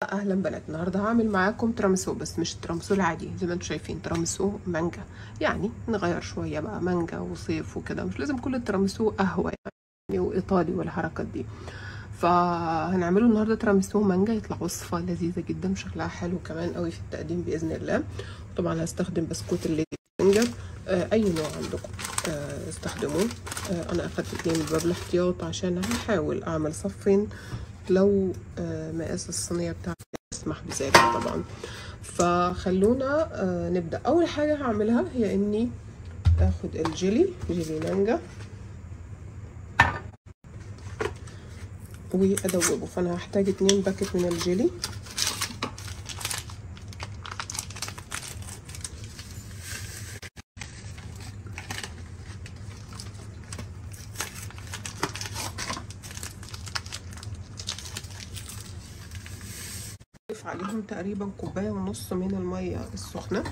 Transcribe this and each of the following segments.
اهلا بنات النهارده هعمل معاكم تراميسو بس مش التراميسو العادي زي ما انتم شايفين تراميسو مانجا يعني نغير شويه بقى مانجا وصيف وكده مش لازم كل التراميسو قهوه يعني وايطالي والحركات دي فهنعمله النهارده تراميسو مانجا يطلع وصفه لذيذه جدا شكلها حلو كمان قوي في التقديم باذن الله طبعا هستخدم بسكوت الليدي مانجا آه اي نوع عندكم آه استخدموه آه انا اخدت اتنين من باب الاحتياط عشان هحاول اعمل صفين لو آه مقاس الصينيه بتاعتي يسمح بذلك طبعا فخلونا آه نبدا اول حاجه هعملها هي اني اخد الجيلي جيلي مانجا وادوبه فانا هحتاج اتنين باكت من الجيلي اضيف عليهم تقريبا كوبايه ونص من الميه السخنه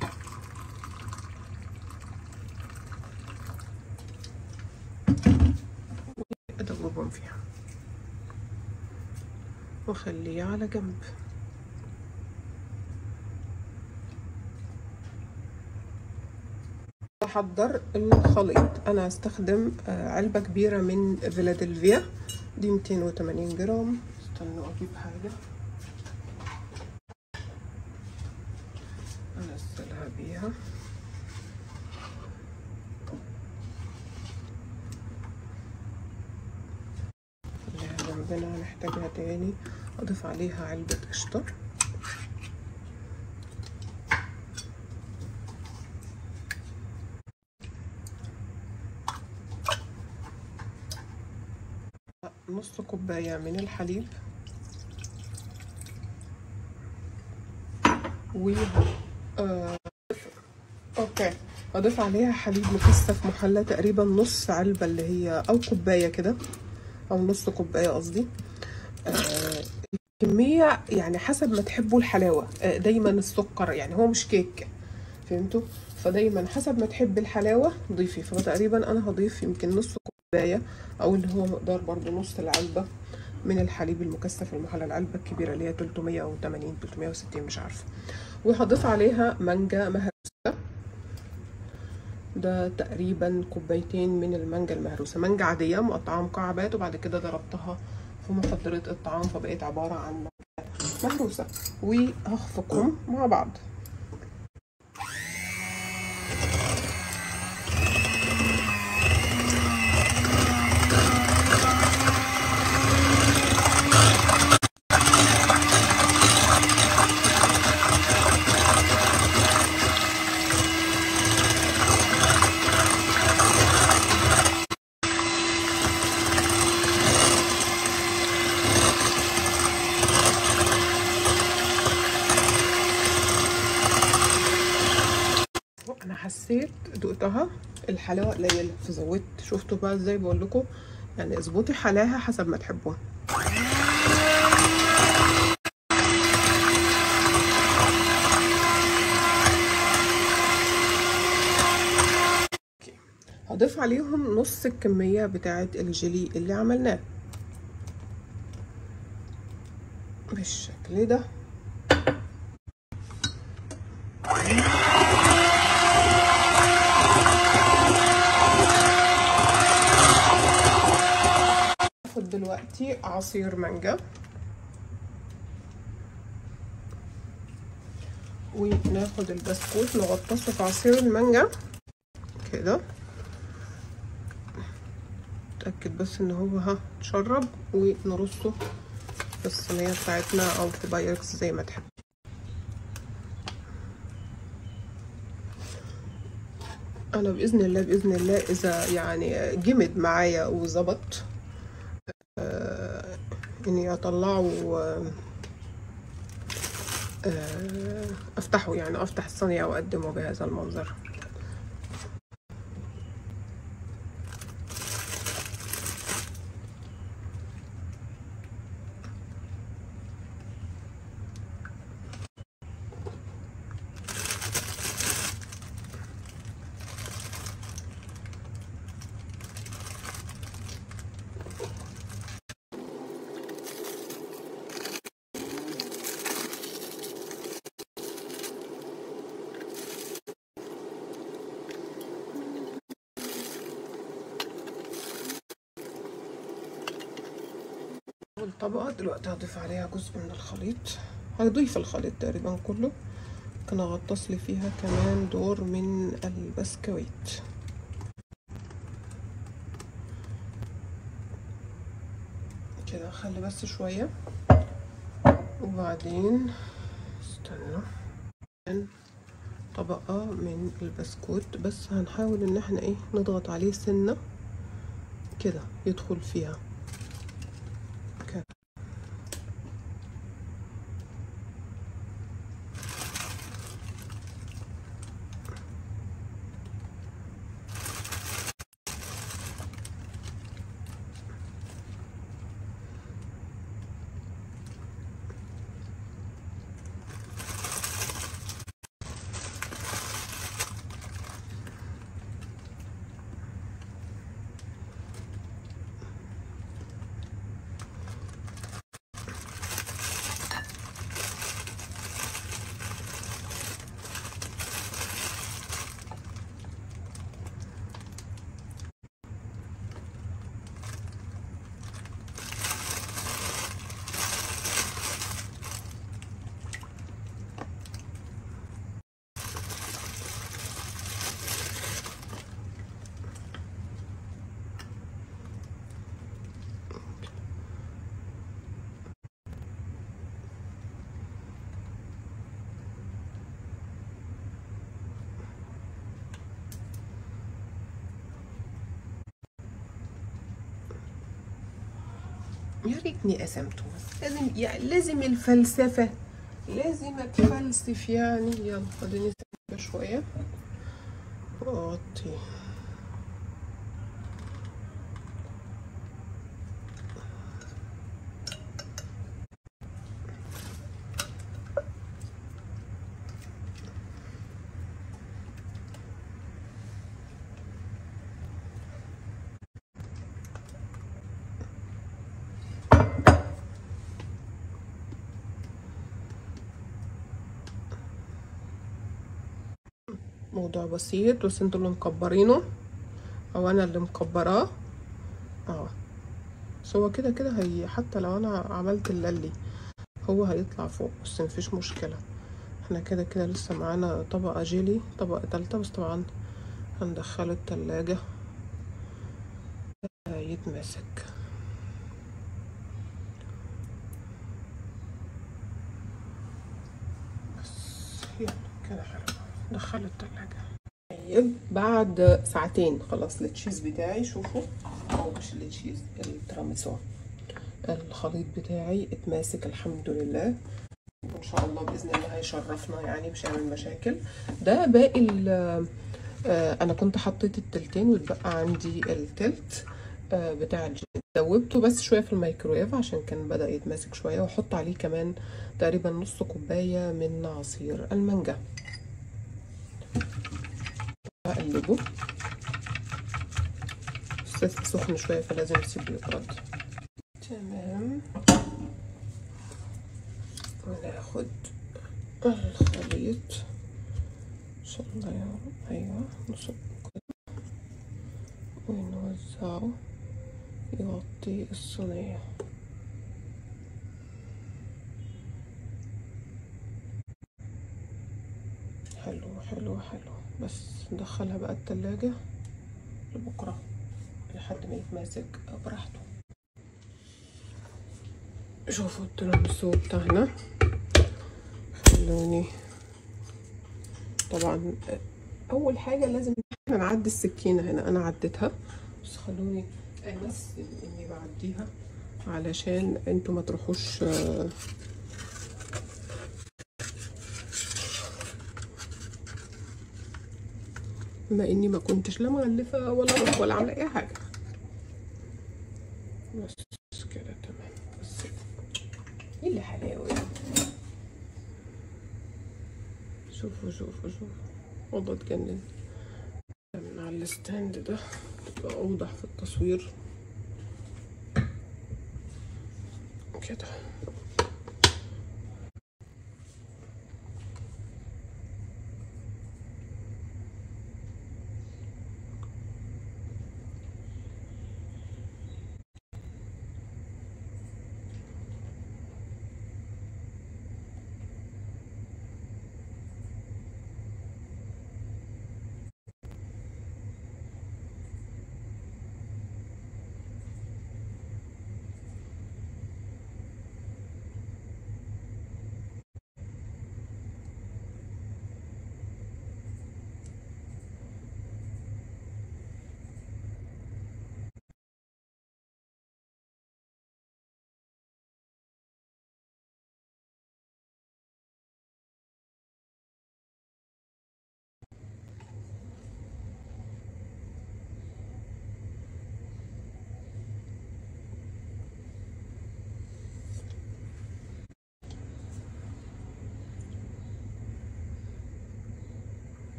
ادوبهم فيها واخليه على جنب بحضر الخليط انا هستخدم علبه كبيره من فيلادلفيا دي 280 جرام استنوا اجيب حاجه انزلها بيها خليها جنبنا هنحتاجها تاني اضيف عليها علبة قشطة نص كوباية من الحليب و آه... اوكي اضيف عليها حليب مكثف محلى تقريبا نص علبة اللي هي او كوباية كده او نص كوباية قصدي آه... كمية يعني حسب ما تحبوا الحلاوة آه دايما السكر يعني هو مش كيك فهمتوا فدايما حسب ما تحب الحلاوة ضيفي فتقريبا انا هضيف يمكن نص كوباية او اللي هو مقدار برضو نص العلبة من الحليب المكثف المحلى العلبة الكبيرة اللي هي 380 360 مش عارفة وهضيف عليها مانجا مهروسة ده تقريبا كوبايتين من المانجا المهروسة مانجا عادية مقطعة مكعبات وبعد كده ضربتها في محضرة الطعام فبقيت عبارة عن مانجا مهروسة وهخفقهم مع بعض انا حسيت دقتها الحلاوه قليله فزودت شفتوا بقى ازاي بقول لكم يعني اظبطي حلاها حسب ما تحبوها هضيف عليهم نص الكميه بتاعه الجيلي اللي عملناه بالشكل ده هاخد دلوقتي عصير مانجا وناخد البسكوت نغطسه في عصير المانجا كده اتاكد بس ان هو ها اتشرب ونرصه في الصينيه بتاعتنا او في بايركس زي ما تحب انا باذن الله باذن الله اذا يعني جمد معايا وظبط آه اني اطلعه آه افتحه يعني افتح الصينيه واقدمه بهذا المنظر الطبقة دلوقتي هضيف عليها جزء من الخليط هضيف الخليط تقريبا كله ممكن اغطس لي فيها كمان دور من البسكويت كده اخلي بس شوية وبعدين استنى طبقة من البسكوت بس هنحاول ان احنا ايه نضغط عليه سنة كده يدخل فيها كده يا ريتني قسمته لازم يعني لازم الفلسفة لازم اتفلسف يعني يلا خليني اسيبها شوية واغطي موضوع بسيط بس انتوا اللي مكبرينه او انا اللي مكبراه اه بس هو كده كده هي حتى لو انا عملت الللي هو هيطلع فوق بس مفيش مشكلة احنا كده كده لسه معانا طبقة جيلي طبقة تالتة بس طبعا هندخله التلاجة يتماسك بس يلا كده حلو دخله التلاجة طيب بعد ساعتين خلاص التشيز بتاعي شوفوا هو مش التشيز التراميسو الخليط بتاعي اتماسك الحمد لله وان شاء الله باذن الله هيشرفنا يعني مش هيعمل مشاكل ده باقي ال- آه، انا كنت حطيت التلتين واتبقى عندي التلت آه، بتاع الجيلي دوبته بس شويه في الميكرويف عشان كان بدا يتماسك شويه واحط عليه كمان تقريبا نص كوبايه من عصير المانجا اقلبه بس سخن شويه فلازم اسيبه يبرد تمام وناخد الخليط ان شاء الله يا رب ايوه نصب كده ونوزعه يغطي الصينيه حلو حلو حلو بس ندخلها بقى التلاجة لبكرة لحد ما يتماسك براحته شوفوا التيراميسو بتاعنا خلوني طبعا اول حاجة لازم احنا نعدي السكينة هنا انا عديتها بس خلوني امثل اني بعديها علشان انتوا ما تروحوش آه، بما اني ما كنتش لا مغلفه ولا رف ولا عامله اي حاجه بس كده تمام بس ايه اللي حلاوه دي؟ شوفوا شوفوا شوفوا والله اتجنن من على الستاند ده تبقى اوضح في التصوير كده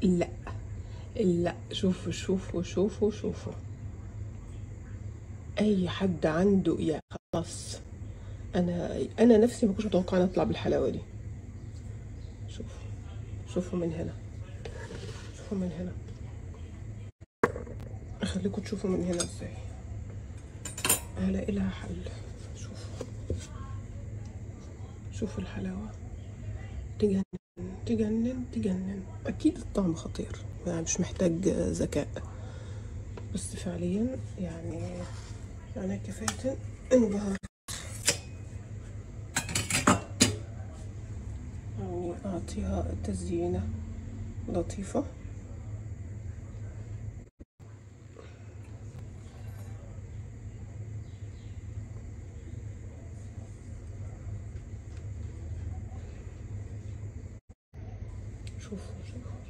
لا لا شوفوا شوفوا شوفوا شوفوا اي حد عنده يا خلاص انا انا نفسي ما كنتش متوقعه ان اطلع بالحلاوه دي شوفوا شوفوا من هنا شوفوا من هنا اخليكم تشوفوا من هنا ازاي هلاقي لها حل شوفوا شوفوا الحلاوه تجنن تجنن تجنن اكيد الطعم خطير يعني مش محتاج ذكاء بس فعليا يعني انا كفايه انبهرت يعني اعطيها تزيينه لطيفه شوفوا شوفوا